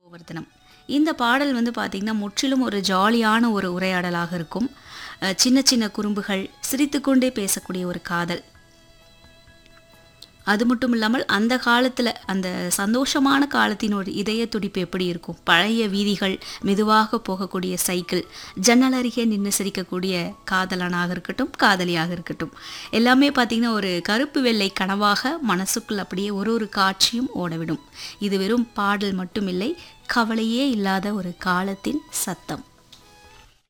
கோவர்த்தனம் இந்த பாடல் வந்து பார்த்திங்கன்னா முற்றிலும் ஒரு ஜாலியான ஒரு உரையாடலாக இருக்கும் அஹ் சின்ன சின்ன குறும்புகள் சிரித்துக்கொண்டே பேசக்கூடிய ஒரு காதல் அது மட்டும் இல்லாமல் அந்த காலத்தில் அந்த சந்தோஷமான காலத்தின் ஒரு இதய துடிப்பு எப்படி இருக்கும் பழைய வீதிகள் மெதுவாக போகக்கூடிய சைக்கிள் ஜன்னல் அருகே நின்று சிரிக்கக்கூடிய காதலனாக இருக்கட்டும் காதலியாக இருக்கட்டும் எல்லாமே பார்த்திங்கன்னா ஒரு கருப்பு வெள்ளை கனவாக மனசுக்குள் அப்படியே ஒரு ஒரு காட்சியும் ஓடவிடும் இது வெறும் பாடல் மட்டுமில்லை கவலையே இல்லாத ஒரு காலத்தின் சத்தம்